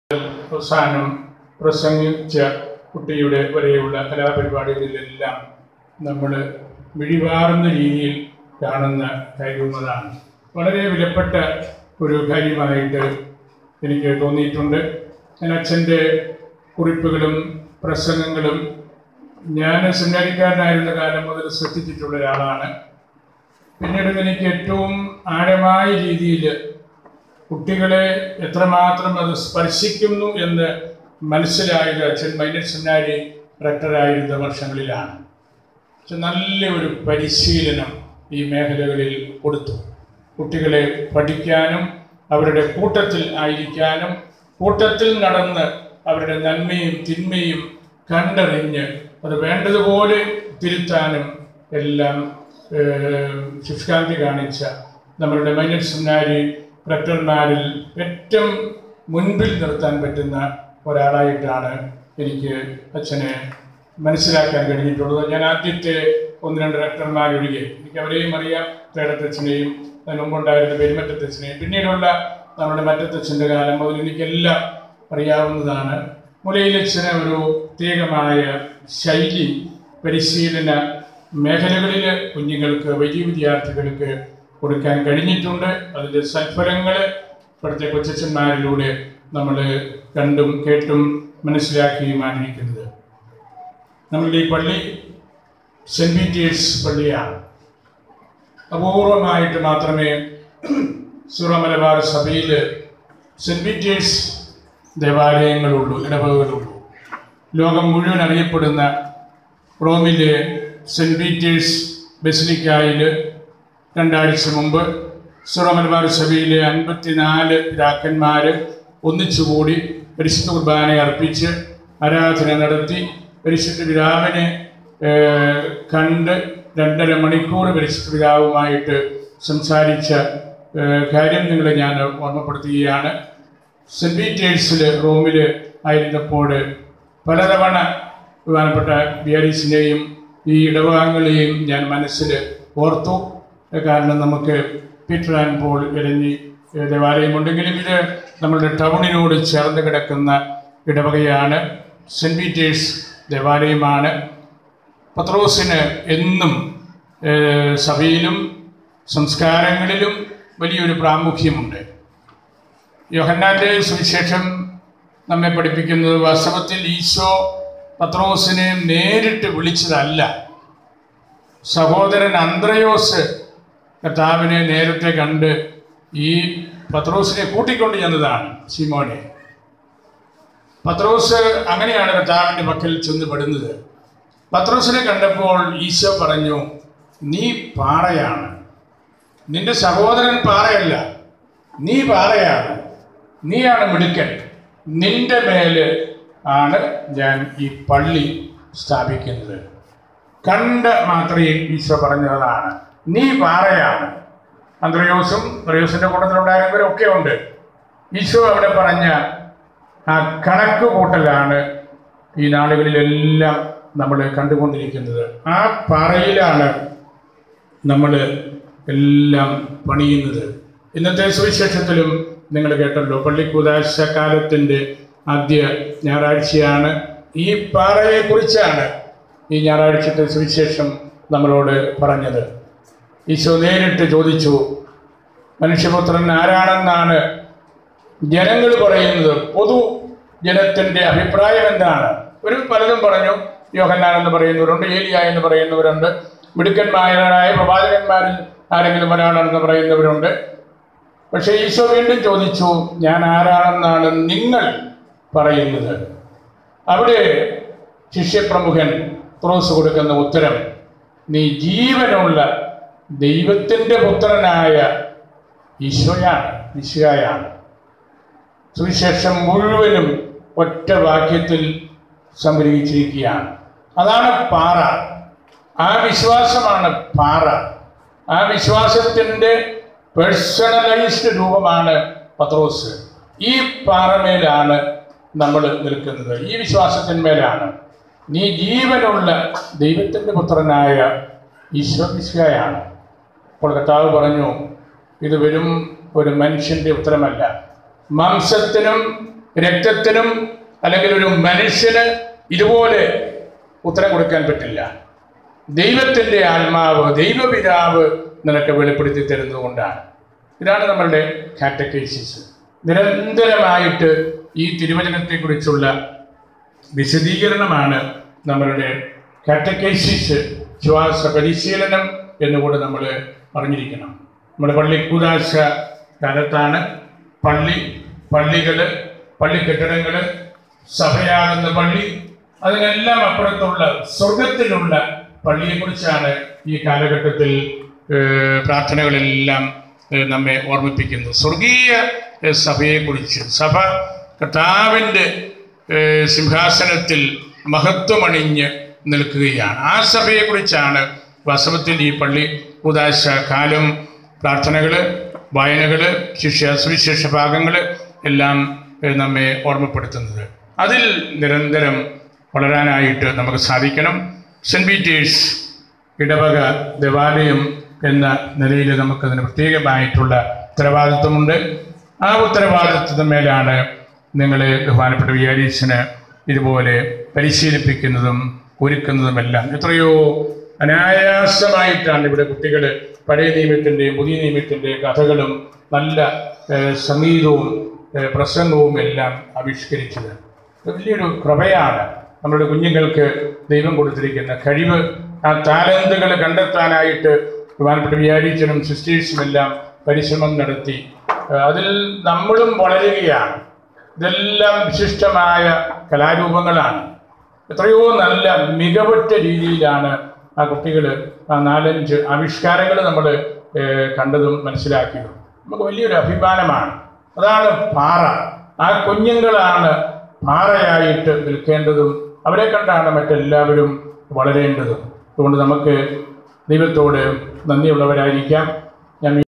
അവസാനം പ്രസംഗിച്ച കുട്ടിയുടെ വരെയുള്ള കലാപരിപാടികളിലെല്ലാം നമ്മൾ മിഴിവാറുന്ന രീതിയിൽ കാണുന്ന കാര്യവുമതാണ് വളരെ വിലപ്പെട്ട ഒരു കാര്യമായിട്ട് എനിക്ക് തോന്നിയിട്ടുണ്ട് ഞാൻ അച്ഛൻ്റെ കുറിപ്പുകളും പ്രസംഗങ്ങളും ഞാൻ സെമിനാരിക്കാരനായിരുന്ന കാലം മുതൽ ശ്രദ്ധിച്ചിട്ടുള്ള ഒരാളാണ് പിന്നീട് എനിക്ക് ഏറ്റവും ആഴമായ രീതിയിൽ കുട്ടികളെ എത്രമാത്രം അത് സ്പർശിക്കുന്നു എന്ന് മനസ്സിലായത് അച്ഛൻ മൈനർ സെമിനാരി റക്ടറായിരുന്ന വർഷങ്ങളിലാണ് പക്ഷെ നല്ല ഒരു പരിശീലനം ഈ മേഖലകളിൽ കൊടുത്തു കുട്ടികളെ പഠിക്കാനും അവരുടെ കൂട്ടത്തിൽ ആയിരിക്കാനും കൂട്ടത്തിൽ നടന്ന് അവരുടെ നന്മയും തിന്മയും കണ്ടറിഞ്ഞ് അത് വേണ്ടതുപോലെ തിരുത്താനും എല്ലാം ഏഹ്, ശുഷ്കാന്തി കാണിച്ച നമ്മളുടെ മൈനർ സെമിനാരി റക്ടർമാരിൽ ഏറ്റവും മുൻപിൽ നിർത്താൻ പറ്റുന്ന ഒരാളായിട്ടാണ് എനിക്ക് അച്ഛനെ മനസ്സിലാക്കാൻ കഴിഞ്ഞിട്ടുള്ളത് ഞാൻ ആദ്യത്തെ ഒന്ന് രണ്ട് റക്ടർമാരൊഴികെ എനിക്ക് അവരെയും അറിയാം തേടത്തച്ഛനെയും അതിന് മുമ്പുണ്ടായിരുന്ന പെരുമറ്റത്തച്ഛനെയും പിന്നീടുള്ള നമ്മുടെ മറ്റത്തച്ഛൻ്റെ കാലം മുതൽ എനിക്കെല്ലാം അറിയാവുന്നതാണ് മുലയിലച്ഛന് ഒരു പ്രത്യേകമായ ശൈലി പരിശീലന മേഖലകളിൽ കുഞ്ഞുങ്ങൾക്ക് വലിയ വിദ്യാർത്ഥികൾക്ക് കൊടുക്കാൻ കഴിഞ്ഞിട്ടുണ്ട് അതിൻ്റെ സൽഫലങ്ങൾ ഇപ്പോഴത്തെ കൊച്ചച്ഛന്മാരിലൂടെ നമ്മൾ കണ്ടും കേട്ടും മനസ്സിലാക്കിയുമാണിരിക്കുന്നത് നമ്മളുടെ ഈ പള്ളി സെൻറ് പീറ്റേഴ്സ് പള്ളിയാണ് അപൂർവമായിട്ട് മാത്രമേ സൂറ മലബാർ സഭയിൽ സെൻറ് പീറ്റേഴ്സ് ദേവാലയങ്ങളുള്ളൂ ഇടവകകളുള്ളൂ ലോകം മുഴുവൻ അറിയപ്പെടുന്ന റോമിലെ സെൻറ് പീറ്റേഴ്സ് ബസിലിക്കായിൽ രണ്ടാഴ്ച മുമ്പ് സൂറ മലബാർ സഭയിലെ അൻപത്തിനാല് പിതാക്കന്മാർ ഒന്നിച്ചുകൂടി പരിശുദ്ധ കുർബാന അർപ്പിച്ച് ആരാധന നടത്തി പരിശുദ്ധ പിതാവിനെ ഏഹ്, കണ്ട് രണ്ടര മണിക്കൂർ പരിശുദ്ധ പിതാവുമായിട്ട് സംസാരിച്ച ഏഹ്, കാര്യം നിങ്ങളെ ഞാൻ ഓർമ്മപ്പെടുത്തുകയാണ് സെൻറ് പീറ്റേഴ്സിൽ റോമിൽ ആയിരുന്നപ്പോൾ പലതവണ ബഹുമാനപ്പെട്ട ബിയാരീസിനെയും ഈ ഇടവകങ്ങളെയും ഞാൻ മനസ്സിൽ ഓർത്തു കാരണം നമുക്ക് പീറ്റർ ആൻഡ് പോൾ ഇരഞ്ഞി ദേവാലയമുണ്ടെങ്കിലും ഇത് നമ്മളുടെ ടൗണിനോട് ചേർന്ന് കിടക്കുന്ന ഇടവകയാണ് സെൻറ് പീറ്റേഴ്സ് ദേവാലയമാണ് പത്രോസിന് എന്നും ഏഹ്, സഭയിലും സംസ്കാരങ്ങളിലും വലിയൊരു പ്രാമുഖ്യമുണ്ട് യോഹന്നാന്റെ സുവിശേഷം നമ്മെ പഠിപ്പിക്കുന്നത് വാസ്തവത്തിൽ ഈശോ പത്രോസിനെ നേരിട്ട് വിളിച്ചതല്ല സഹോദരൻ അന്ത്രയോസ് കർത്താവിനെ നേരത്തെ കണ്ട് ഈ പത്രോസിനെ കൂട്ടിക്കൊണ്ട് ചെന്നതാണ് ശിമോനെ പത്രോസ് അങ്ങനെയാണ് കർത്താവിൻ്റെ പക്കൽ ചെന്ന് പെടുന്നത് പത്രോസിനെ കണ്ടപ്പോൾ ഈശോ പറഞ്ഞു നീ പാറയാണ് നിന്റെ സഹോദരൻ പാറയല്ല നീ പാറയാണ് നീയാണ് മിടുക്കൻ നിന്റെ മേല് ആണ് ഞാൻ ഈ പള്ളി സ്ഥാപിക്കുന്നത് കണ്ട മാത്രമേ ഈശോ പറഞ്ഞതാണ് നീ പാറയാണ് അന്ത്രയോസും അന്ത്രയോസിന്റെ കൂട്ടത്തിലുണ്ടായിരുന്നവരൊക്കെ ഉണ്ട് ഈശോ അവിടെ പറഞ്ഞ ആ കണക്ക് കൂട്ടലാണ് ഈ നാളുകളിലെല്ലാം നമ്മൾ കണ്ടുകൊണ്ടിരിക്കുന്നത് ആ പാറയിലാണ് നമ്മൾ എല്ലാം പണിയുന്നത് ഇന്നത്തെ സുവിശേഷത്തിലും നിങ്ങൾ കേട്ടല്ലോ പള്ളിക്കൂതാശ കാലത്തിൻ്റെ ആദ്യ ഞായറാഴ്ചയാണ് ഈ പാറയെക്കുറിച്ചാണ് ഈ ഞായറാഴ്ചത്തെ സുവിശേഷം നമ്മളോട് പറഞ്ഞത് ഈശോ നേരിട്ട് ചോദിച്ചു മനുഷ്യപുത്രൻ ആരാണെന്നാണ് ജനങ്ങൾ പറയുന്നത് പൊതു ജനത്തിൻ്റെ അഭിപ്രായം എന്താണ് ഒരു പലതും പറഞ്ഞു യോഹന്നാൻ എന്ന് പറയുന്നവരുണ്ട് ഏലിയ എന്ന് പറയുന്നവരുണ്ട് മിടുക്കന്മാരായ പ്രവാചകന്മാരിൽ ആരെങ്കിലും ഒരാളാണെന്ന് പറയുന്നവരുണ്ട് പക്ഷേ ഈശോ വീണ്ടും ചോദിച്ചു ഞാൻ ആരാണെന്നാണ് നിങ്ങൾ പറയുന്നത് അവിടെ ശിഷ്യപ്രമുഖൻ തുറസ് കൊടുക്കുന്ന ഉത്തരം നീ ജീവനുള്ള ദൈവത്തിൻ്റെ പുത്രനായ ഈശോയാണ് ഈശോയാണ് സുവിശേഷം മുഴുവനും ഒറ്റ വാക്യത്തിൽ സംഗ്രഹിച്ചിരിക്കുകയാണ് അതാണ് പാറ ആ വിശ്വാസമാണ് പാറ ആ വിശ്വാസത്തിൻ്റെ പേഴ്സണലൈസ്ഡ് രൂപമാണ് പത്രോസ് ഈ പാറമേലാണ് നമ്മൾ നിൽക്കുന്നത് ഈ വിശ്വാസത്തിന്മേലാണ് നീ ജീവനുള്ള ദൈവത്തിൻ്റെ പുത്രനായ ഈശ്വരയാണ് അപ്പോൾ കർത്താവ് പറഞ്ഞു ഇത് വെറും ഒരു മനുഷ്യൻ്റെ ഉത്തരമല്ല മാംസത്തിനും രക്തത്തിനും അല്ലെങ്കിൽ ഒരു മനുഷ്യന് ഇതുപോലെ ഉത്തരം കൊടുക്കാൻ പറ്റില്ല ദൈവത്തിൻ്റെ ആത്മാവ് ദൈവപിതാവ് നിനക്ക് വെളിപ്പെടുത്തി തരുന്നതുകൊണ്ടാണ് ഇതാണ് നമ്മളുടെ കാറ്റക്കേസിസ് നിരന്തരമായിട്ട് ഈ തിരുവചനത്തെക്കുറിച്ചുള്ള വിശദീകരണമാണ് നമ്മളുടെ കാറ്റക്കേസിസ് ശ്വാസ പരിശീലനം എന്നുകൂടെ നമ്മൾ പറഞ്ഞിരിക്കണം നമ്മുടെ പള്ളി കൂതാശ കാലത്താണ് പള്ളി പള്ളികൾ പള്ളി കെട്ടിടങ്ങൾ സഭയാകുന്ന പള്ളി അതിനെല്ലാം അപ്പുറത്തുള്ള സ്വർഗത്തിലുള്ള പള്ളിയെക്കുറിച്ചാണ് ഈ കാലഘട്ടത്തിൽ ഏഹ്, പ്രാർത്ഥനകളെല്ലാം ഏഹ്, നമ്മെ ഓർമ്മിപ്പിക്കുന്നത് സ്വർഗീയ ഏഹ്, സഭയെക്കുറിച്ച് സഭ കർത്താവിൻ്റെ ഏഹ്, സിംഹാസനത്തിൽ മഹത്വമണിഞ്ഞ് നിൽക്കുകയാണ് ആ സഭയെക്കുറിച്ചാണ് വാസ്തവത്തിൽ ഈ പള്ളി ഉദാശ കാലം പ്രാർത്ഥനകൾ വായനകൾ ശിഷ്യ സുവിശേഷ ഭാഗങ്ങൾ എല്ലാം ഏഹ്, നമ്മെ ഓർമ്മപ്പെടുത്തുന്നത് അതിൽ നിരന്തരം വളരാനായിട്ട് നമുക്ക് സാധിക്കണം സെൻറ്റ് പീറ്റേഴ്സ് ഇടവക ദേവാലയം എന്ന നിലയിൽ നമുക്കതിന് പ്രത്യേകമായിട്ടുള്ള ഉത്തരവാദിത്വമുണ്ട് ആ ഉത്തരവാദിത്വത്തിന് മേലാണ് നിങ്ങളെ ബഹുമാനപ്പെട്ട വിചാരീശന് ഇതുപോലെ പരിശീലിപ്പിക്കുന്നതും ഒരുക്കുന്നതുമെല്ലാം എത്രയോ അനായാസമായിട്ടാണ് ഇവിടെ കുട്ടികൾ പഴയ നിയമത്തിൻ്റെയും പുതിയ നിയമത്തിൻ്റെയും കഥകളും നല്ല ഏഹ്, സംഗീതവും ഏഹ്, പ്രസംഗവും എല്ലാം ആവിഷ്കരിച്ചത് ഇത് വലിയൊരു കൃപയാണ് നമ്മുടെ കുഞ്ഞുങ്ങൾക്ക് ദൈവം കൊടുത്തിരിക്കുന്ന കഴിവ് ആ താലന്തുകൾ കണ്ടെത്താനായിട്ട് ബഹുമാനപ്പെട്ട വിചാരിച്ചനും സിസ്റ്റേഴ്സും എല്ലാം പരിശ്രമം നടത്തി ഏഹ് അതിൽ നമ്മളും വളരുകയാണ് ഇതെല്ലാം വിശിഷ്ടമായ കലാരൂപങ്ങളാണ് എത്രയോ നല്ല മികവുറ്റ രീതിയിലാണ് ആ കുട്ടികൾ ആ നാലഞ്ച് ആവിഷ്കാരങ്ങൾ നമ്മൾ കണ്ടതും മനസ്സിലാക്കിയതും നമുക്ക് വലിയൊരു അഭിമാനമാണ് അതാണ് പാറ ആ കുഞ്ഞുങ്ങളാണ് പാറയായിട്ട് നിൽക്കേണ്ടതും അവരെ കണ്ടാണ് മറ്റെല്ലാവരും വളരേണ്ടതും അതുകൊണ്ട് നമുക്ക് ദൈവത്തോട് നന്ദിയുള്ളവരായിരിക്കാം ഞാൻ